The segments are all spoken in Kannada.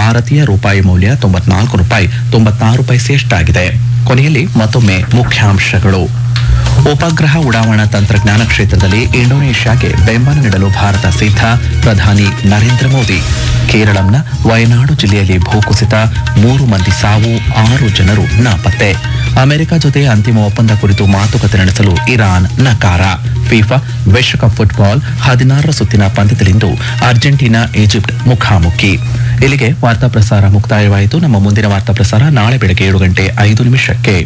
ಭಾರತೀಯ ರೂಪಾಯಿ ಮೌಲ್ಯ ತೊಂಬತ್ನಾಲ್ಕು ರೂಪಾಯಿ ತೊಂಬತ್ತಾರು ಪೈಸೆಯಷ್ಟಾಗಿದೆ ಕೊನೆಯಲ್ಲಿ ಮತ್ತೊಮ್ಮೆ ಮುಖ್ಯಾಂಶಗಳು ಉಪಗ್ರಹ ಉಡಾವಣಾ ತಂತ್ರಜ್ಞಾನ ಕ್ಷೇತ್ರದಲ್ಲಿ ಇಂಡೋನೇಷ್ಯಾಗೆ ಬೆಂಬಲ ನೀಡಲು ಭಾರತ ಸಿದ್ಧ ಪ್ರಧಾನಿ ನರೇಂದ್ರ ಮೋದಿ ಕೇರಳಂನ ವಯನಾಡು ಜಿಲ್ಲೆಯಲ್ಲಿ ಭೂಕುಸಿತ ಮೂರು ಮಂದಿ ಸಾವು ಆರು ಜನರು ನಾಪತ್ತೆ ಅಮೆರಿಕ ಜೊತೆ ಅಂತಿಮ ಒಪ್ಪಂದ ಕುರಿತು ಮಾತುಕತೆ ನಡೆಸಲು ಇರಾನ್ ನಕಾರ ಫಿಫಾ ವಿಶ್ವಕಪ್ ಫುಟ್ಬಾಲ್ ಹದಿನಾರರ ಸುತ್ತಿನ ಪಂದ್ಯದಲ್ಲಿಂದು ಅರ್ಜೆಂಟೀನಾ ಈಜಿಪ್ಟ್ ಮುಖಾಮುಖಿ ಇಲ್ಲಿಗೆ ವಾರ್ತಾ ಪ್ರಸಾರ ಮುಕ್ತಾಯವಾಯಿತು ನಮ್ಮ ಮುಂದಿನ ವಾರ್ತಾ ಪ್ರಸಾರ ನಾಳೆ ಬೆಳಗ್ಗೆ ಏಳು ಗಂಟೆ ಐದು ನಿಮಿಷಕ್ಕೆ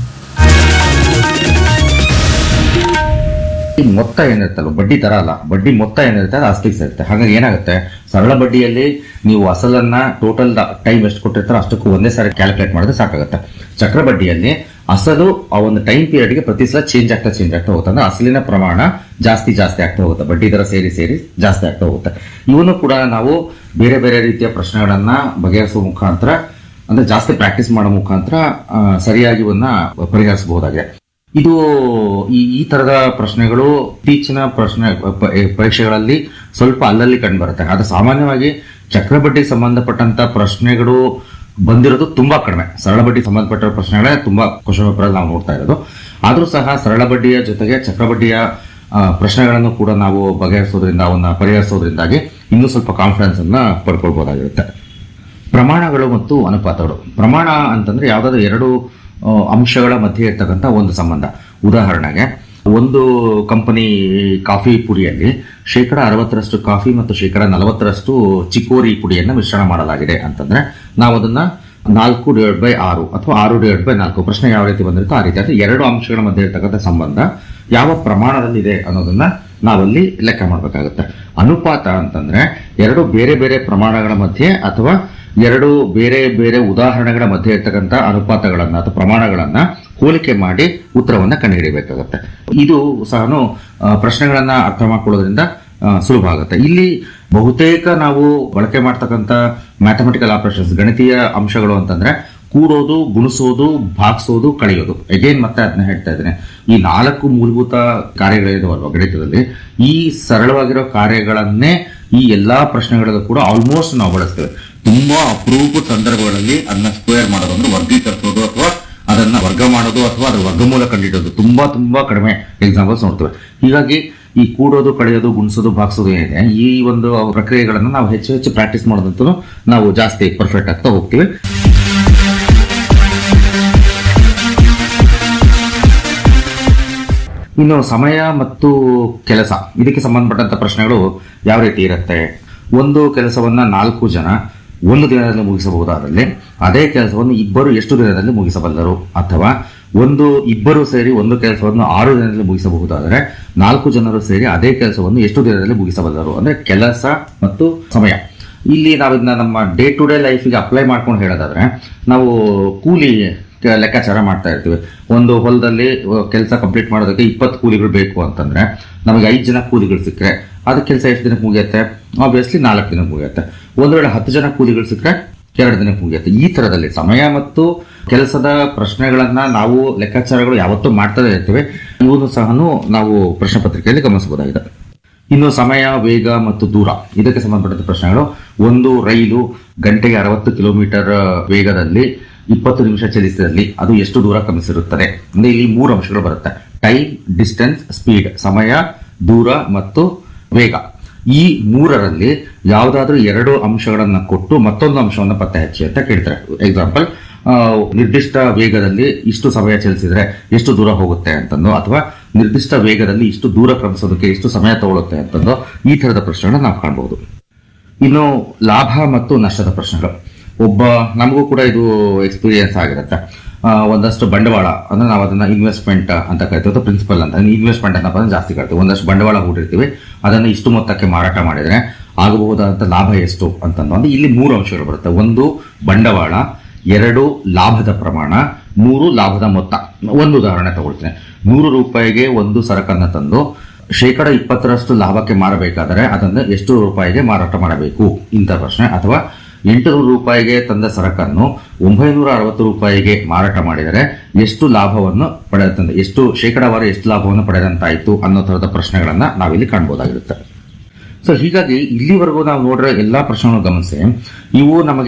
ಈ ಮೊತ್ತ ಏನಿರುತ್ತಲ್ಲ ಬಡ್ಡಿ ತರ ಅಲ್ಲ ಬಡ್ಡಿ ಮೊತ್ತ ಏನಿರುತ್ತೆ ಅದು ಅಷ್ಟಿಗೆ ಸೇರುತ್ತೆ ಹಾಗಾಗಿ ಏನಾಗುತ್ತೆ ಸರಳ ಬಡ್ಡಿಯಲ್ಲಿ ನೀವು ಅಸಲನ್ನ ಟೋಟಲ್ ಟೈಮ್ ಎಷ್ಟು ಕೊಟ್ಟಿರ್ತಾರೋ ಅಷ್ಟಕ್ಕೂ ಒಂದೇ ಸಾರಿ ಕ್ಯಾಲ್ಕುಲೇಟ್ ಮಾಡಿದ್ರೆ ಸಾಕಾಗುತ್ತೆ ಚಕ್ರ ಬಡ್ಡಿಯಲ್ಲಿ ಅಸಲು ಆ ಒಂದು ಟೈಮ್ ಪೀರಿಯಡ್ಗೆ ಪ್ರತಿ ಸಲ ಚೇಂಜ್ ಆಗ್ತಾ ಚೇಂಜ್ ಆಗ್ತಾ ಹೋಗುತ್ತೆ ಅಂದ್ರೆ ಅಸಲಿನ ಪ್ರಮಾಣ ಜಾಸ್ತಿ ಜಾಸ್ತಿ ಆಗ್ತಾ ಹೋಗುತ್ತೆ ಬಡ್ಡಿ ದರ ಸೇರಿ ಸೇರಿ ಜಾಸ್ತಿ ಆಗ್ತಾ ಹೋಗುತ್ತೆ ಇವನು ಕೂಡ ನಾವು ಬೇರೆ ಬೇರೆ ರೀತಿಯ ಪ್ರಶ್ನೆಗಳನ್ನ ಬಗೆಹರಿಸುವ ಮುಖಾಂತರ ಅಂದ್ರೆ ಜಾಸ್ತಿ ಪ್ರಾಕ್ಟೀಸ್ ಮಾಡೋ ಮುಖಾಂತರ ಆ, ಸರಿಯಾಗಿ ಇವನ್ನ ಪರಿಹರಿಸಬಹುದಾಗಿದೆ ಇದು ಈ ಈ ತರದ ಪ್ರಶ್ನೆಗಳು ಇತ್ತೀಚಿನ ಪ್ರಶ್ನೆ ಪ- ಏ, ಪರೀಕ್ಷೆಗಳಲ್ಲಿ ಸ್ವಲ್ಪ ಅಲ್ಲಲ್ಲಿ ಕಂಡು ಬರುತ್ತೆ ಆದ್ರೆ ಸಾಮಾನ್ಯವಾಗಿ ಚಕ್ರಬಡ್ಡಿಗೆ ಸಂಬಂಧಪಟ್ಟಂತ ಪ್ರಶ್ನೆಗಳು ಬಂದಿರೋದು ತುಂಬಾ ಕಡಿಮೆ ಸರಳ ಬಡ್ಡಿ ಸಂಬಂಧಪಟ್ಟ ಪ್ರಶ್ನೆಗಳೇ ತುಂಬಾ ಕ್ವಶನ್ ಪೇಪರ್ ನಾವು ನೋಡ್ತಾ ಇರೋದು ಆದ್ರೂ ಸಹ ಸರಳ ಬಡ್ಡಿಯ ಜೊತೆಗೆ ಚಕ್ರಬಡ್ಡಿಯ ಆ, ಪ್ರಶ್ನೆಗಳನ್ನು ಕೂಡ ನಾವು ಬಗೆಹರಿಸೋದ್ರಿಂದ ಅವನ್ನ ಪರಿಹರಿಸೋದ್ರಿಂದಾಗಿ ಇನ್ನೂ ಸ್ವಲ್ಪ ಕಾನ್ಫಿಡೆನ್ಸ್ ಅನ್ನ ಪಡ್ಕೊಳ್ಬಹುದಾಗಿರುತ್ತೆ ಪ್ರಮಾಣಗಳು ಮತ್ತು ಅನುಪಾತಗಳು ಪ್ರಮಾಣ ಅಂತಂದ್ರೆ ಯಾವ್ದಾದ್ರು ಎರಡು ಆ, ಅಂಶಗಳ ಮಧ್ಯೆ ಇರ್ತಕ್ಕಂಥ ಒಂದು ಸಂಬಂಧ ಉದಾಹರಣೆಗೆ ಒಂದು ಕಂಪನಿ ಕಾಫಿ ಪುಡಿಯಲ್ಲಿ ಶೇಕಡ ಅರವತ್ತರಷ್ಟು ಕಾಫಿ ಮತ್ತು ಶೇಕಡ ನಲವತ್ತರಷ್ಟು ಚಿಕೋರಿ ಪುಡಿಯನ್ನು ಮಿಶ್ರಣ ಮಾಡಲಾಗಿದೆ ಅಂತಂದ್ರೆ ನಾವು ಅದನ್ನ ನಾಲ್ಕು ಡಿವೈಡ್ ಬೈ ಆರು ಅಥವಾ ಆರು ಡಿವೈಡ್ ಬೈ ನಾಲ್ಕು ಪ್ರಶ್ನೆ ಯಾವ ರೀತಿ ಬಂದಿರುತ್ತೋ ಆ ರೀತಿ ಅಂದ್ರೆ ಎರಡು ಅಂಶಗಳ ಮಧ್ಯೆ ಇರ್ತಕ್ಕಂಥ ಸಂಬಂಧ ಯಾವ ಪ್ರಮಾಣದಲ್ಲಿದೆ ಅನ್ನೋದನ್ನ ನಾವಲ್ಲಿ ಲೆಕ್ಕ ಮಾಡಬೇಕಾಗುತ್ತೆ ಅನುಪಾತ ಅಂತಂದ್ರೆ ಎರಡು ಬೇರೆ ಬೇರೆ ಪ್ರಮಾಣಗಳ ಮಧ್ಯೆ ಅಥವಾ ಎರಡು ಬೇರೆ ಬೇರೆ ಉದಾಹರಣೆಗಳ ಮಧ್ಯೆ ಇರ್ತಕ್ಕಂಥ ಅನುಪಾತಗಳನ್ನ ಅಥವಾ ಪ್ರಮಾಣಗಳನ್ನ ಹೋಲಿಕೆ ಮಾಡಿ ಉತ್ತರವನ್ನ ಕಂಡುಹಿಡಿಯಬೇಕಾಗುತ್ತೆ ಇದು ಸಹ ಪ್ರಶ್ನೆಗಳನ್ನ ಅರ್ಥ ಮಾಡ್ಕೊಳ್ಳೋದ್ರಿಂದ ಆ, ಸುಲಭ ಆಗುತ್ತೆ ಇಲ್ಲಿ ಬಹುತೇಕ ನಾವು ಬಳಕೆ ಮಾಡ್ತಕ್ಕಂಥ ಮ್ಯಾಥಮೆಟಿಕಲ್ ಆಪರೇಷನ್ಸ್ ಗಣಿತೀಯ ಅಂಶಗಳು ಅಂತಂದ್ರೆ ಕೂಡೋದು ಗುಣಿಸೋದು ಭಾಗಿಸೋದು ಕಳೆಯೋದು ಅಗೇನ್ ಮತ್ತೆ ಅದನ್ನ ಹೇಳ್ತಾ ಇದ್ದೇನೆ ಈ ನಾಲ್ಕು ಮೂಲಭೂತ ಕಾರ್ಯಗಳಿದಾವಲ್ವ ಗಣಿತದಲ್ಲಿ ಈ ಸರಳವಾಗಿರೋ ಕಾರ್ಯಗಳನ್ನೇ ಈ ಎಲ್ಲಾ ಪ್ರಶ್ನೆಗಳಲ್ಲೂ ಕೂಡ ಆಲ್ಮೋಸ್ಟ್ ನಾವು ಬಳಸ್ತೇವೆ ತುಂಬಾ ಅಪರೂಪ ಸಂದರ್ಭಗಳಲ್ಲಿ ಅದನ್ನ ಸ್ಕ್ವೇರ್ ಮಾಡೋದು ಅಂದ್ರೆ ವರ್ಗೀಕರಿಸೋದು ಅಥವಾ ಅದನ್ನ ವರ್ಗ ಮಾಡೋದು ಅಥವಾ ಅದರ ವರ್ಗಮೂಲ ಕಂಡಿಡೋದು ತುಂಬಾ ತುಂಬಾ ಕಡಿಮೆ ಎಕ್ಸಾಂಪಲ್ಸ್ ನೋಡ್ತೇವೆ ಹೀಗಾಗಿ ಈ ಕೂಡೋದು ಕಳೆಯೋದು ಗುಣಿಸೋದು ಭಾಗಿಸೋದು ಏನಿದೆ ಈ ಒಂದು ಪ್ರಕ್ರಿಯೆಗಳನ್ನು ನಾವು ಹೆಚ್ಚು ಹೆಚ್ಚು ಪ್ರಾಕ್ಟೀಸ್ ಮಾಡೋದಂತೂ ನಾವು ಜಾಸ್ತಿ ಪರ್ಫೆಕ್ಟ್ ಆಗ್ತಾ ಹೋಗ್ತೀವಿ ಇನ್ನು ಸಮಯ ಮತ್ತು ಕೆಲಸ ಇದಕ್ಕೆ ಸಂಬಂಧಪಟ್ಟಂತ ಪ್ರಶ್ನೆಗಳು ಯಾವ ರೀತಿ ಇರುತ್ತೆ ಒಂದು ಕೆಲಸವನ್ನ ನಾಲ್ಕು ಜನ ಒಂದು ದಿನದಲ್ಲಿ ಮುಗಿಸಬಹುದಾದಲ್ಲಿ ಅದೇ ಕೆಲಸವನ್ನು ಇಬ್ಬರು ಎಷ್ಟು ದಿನದಲ್ಲಿ ಮುಗಿಸಬಲ್ಲರು ಅಥವಾ ಒಂದು ಇಬ್ಬರು ಸೇರಿ ಒಂದು ಕೆಲಸವನ್ನು ಆರು ದಿನದಲ್ಲಿ ಮುಗಿಸಬಹುದಾದರೆ ನಾಲ್ಕು ಜನರು ಸೇರಿ ಅದೇ ಕೆಲಸವನ್ನು ಎಷ್ಟು ದಿನದಲ್ಲಿ ಮುಗಿಸಬಲ್ಲರು ಅಂದ್ರೆ ಕೆಲಸ ಮತ್ತು ಸಮಯ ಇಲ್ಲಿ ನಾವು ಇದನ್ನ ನಮ್ಮ ಡೇ ಟು ಡೇ ಲೈಫಿಗೆ ಅಪ್ಲೈ ಮಾಡ್ಕೊಂಡು ಹೇಳೋದಾದ್ರೆ ನಾವು ಕೂಲಿ ಕ- ಲೆಕ್ಕಾಚಾರ ಮಾಡ್ತಾ ಇರ್ತೀವಿ ಒಂದು ಹೊಲದಲ್ಲಿ ಕೆಲಸ ಕಂಪ್ಲೀಟ್ ಮಾಡೋದಕ್ಕೆ ಇಪ್ಪತ್ತು ಕೂಲಿಗಳು ಬೇಕು ಅಂತಂದ್ರೆ ನಮಗೆ ಐದು ಜನ ಕೂಲಿಗಳು ಸಿಕ್ಕರೆ ಅದು ಕೆಲಸ ಎಷ್ಟು ದಿನಕ್ಕೆ ಮುಗಿಯುತ್ತೆ ಆಬ್ವಿಯಸ್ಲಿ ನಾಲ್ಕು ದಿನಕ್ಕೆ ಮುಗಿಯುತ್ತೆ ಒಂದು ವೇಳೆ ಹತ್ತು ಜನ ಕೂಲಿಗಳು ಸಿಕ್ಕರೆ ಎರಡು ದಿನಕ್ಕೆ ಮುಗಿಯುತ್ತೆ ಈ ತರದಲ್ಲಿ ಸಮಯ ಮತ್ತು ಕೆಲಸದ ಪ್ರಶ್ನೆಗಳನ್ನ ನಾವು ಲೆಕ್ಕಾಚಾರಗಳು ಯಾವತ್ತೂ ಮಾಡ್ತಾನೆ ಇರ್ತೀವಿ ಇವನು ಸಹ ನಾವು ಪ್ರಶ್ನೆ ಪತ್ರಿಕೆಯಲ್ಲಿ ಗಮನಿಸಬಹುದಾಗಿದೆ ಇನ್ನು ಸಮಯ ವೇಗ ಮತ್ತು ದೂರ ಇದಕ್ಕೆ ಸಂಬಂಧಪಟ್ಟಂತ ಪ್ರಶ್ನೆಗಳು ಒಂದು ರೈಲು ಗಂಟೆಗೆ ಅರವತ್ತು ಕಿಲೋಮೀಟರ್ ವೇಗದಲ್ಲಿ ಇಪ್ಪತ್ತು ನಿಮಿಷ ಚಲಿಸಿದಲ್ಲಿ ಅದು ಎಷ್ಟು ದೂರ ಕ್ರಮಿಸಿರುತ್ತದೆ ಅಂದ್ರೆ ಇಲ್ಲಿ ಮೂರು ಅಂಶಗಳು ಬರುತ್ತೆ ಟೈಮ್ ಡಿಸ್ಟೆನ್ಸ್ ಸ್ಪೀಡ್ ಸಮಯ ದೂರ ಮತ್ತು ವೇಗ ಈ ಮೂರರಲ್ಲಿ ಯಾವುದಾದ್ರೂ ಎರಡು ಅಂಶಗಳನ್ನ ಕೊಟ್ಟು ಮತ್ತೊಂದು ಅಂಶವನ್ನ ಪತ್ತೆ ಹಚ್ಚಿ ಅಂತ ಕೇಳ್ತಾರೆ ಎಕ್ಸಾಂಪಲ್ ನಿರ್ದಿಷ್ಟ ವೇಗದಲ್ಲಿ ಇಷ್ಟು ಸಮಯ ಚಲಿಸಿದ್ರೆ ಎಷ್ಟು ದೂರ ಹೋಗುತ್ತೆ ಅಂತಂದು ಅಥವಾ ನಿರ್ದಿಷ್ಟ ವೇಗದಲ್ಲಿ ಇಷ್ಟು ದೂರ ಕ್ರಮಿಸೋದಕ್ಕೆ ಎಷ್ಟು ಸಮಯ ತಗೊಳುತ್ತೆ ಅಂತಂದು ಈ ತರದ ಪ್ರಶ್ನೆಗಳನ್ನ ನಾವು ಕಾಣಬಹುದು ಇನ್ನು ಲಾಭ ಮತ್ತು ನಷ್ಟದ ಪ್ರಶ್ನೆಗಳು ಒಬ್ಬ ನಮಗೂ ಕೂಡ ಇದು ಎಕ್ಸ್ಪೀರಿಯನ್ಸ್ ಆಗಿರುತ್ತೆ ಆ, ಒಂದಷ್ಟು ಬಂಡವಾಳ ಅಂದ್ರೆ ನಾವು ಅದನ್ನ ಇನ್ವೆಸ್ಟ್ಮೆಂಟ್ ಅಂತ ಕರಿತೀವಿ ಅಥವಾ ಪ್ರಿನ್ಸಿಪಲ್ ಅಂತ ಇನ್ವೆಸ್ಟ್ಮೆಂಟ್ ಅಂತ ಬಂದ್ರೆ ಜಾಸ್ತಿ ಕರಿತೀವಿ ಒಂದಷ್ಟು ಬಂಡವಾಳ ಹೂಡಿರ್ತೀವಿ ಅದನ್ನು ಇಷ್ಟು ಮೊತ್ತಕ್ಕೆ ಮಾರಾಟ ಮಾಡಿದ್ರೆ ಆಗಬಹುದಾದಂತ ಲಾಭ ಎಷ್ಟು ಅಂತಂದು ಅಂದ್ರೆ ಇಲ್ಲಿ ಮೂರು ಅಂಶಗಳು ಬರುತ್ತೆ ಒಂದು ಬಂಡವಾಳ ಎರಡು ಲಾಭದ ಪ್ರಮಾಣ ಮೂರು ಲಾಭದ ಮೊತ್ತ ಒಂದು ಉದಾಹರಣೆ ತಗೊಳ್ತೇನೆ ನೂರು ರೂಪಾಯಿಗೆ ಒಂದು ಸರಕನ್ನ ತಂದು ಶೇಕಡ ಇಪ್ಪತ್ತರಷ್ಟು ಲಾಭಕ್ಕೆ ಮಾರಬೇಕಾದರೆ ಅದನ್ನು ಎಷ್ಟು ರೂಪಾಯಿಗೆ ಮಾರಾಟ ಮಾಡಬೇಕು ಇಂಥ ಪ್ರಶ್ನೆ ಅಥವಾ ಎಂಟುನೂರು ರೂಪಾಯಿಗೆ ತಂದ ಸರಕನ್ನು ಒಂಬೈನೂರ ಅರವತ್ತು ರೂಪಾಯಿಗೆ ಮಾರಾಟ ಮಾಡಿದರೆ ಎಷ್ಟು ಲಾಭವನ್ನು ಪಡೆದಂತ ಎಷ್ಟು ಶೇಕಡಾವಾರು ಎಷ್ಟು ಲಾಭವನ್ನು ಪಡೆದಂತಾಯಿತು ಅನ್ನೋ ತರದ ಪ್ರಶ್ನೆಗಳನ್ನ ನಾವಿಲ್ಲಿ ಕಾಣಬಹುದಾಗಿರುತ್ತೆ ಸೊ ಹೀಗಾಗಿ ಇಲ್ಲಿವರೆಗೂ ನಾವು ನೋಡಿರೋ ಎಲ್ಲಾ ಪ್ರಶ್ನೆಗಳನ್ನು ಗಮನಿಸಿ ಇವು ನಮಗೆ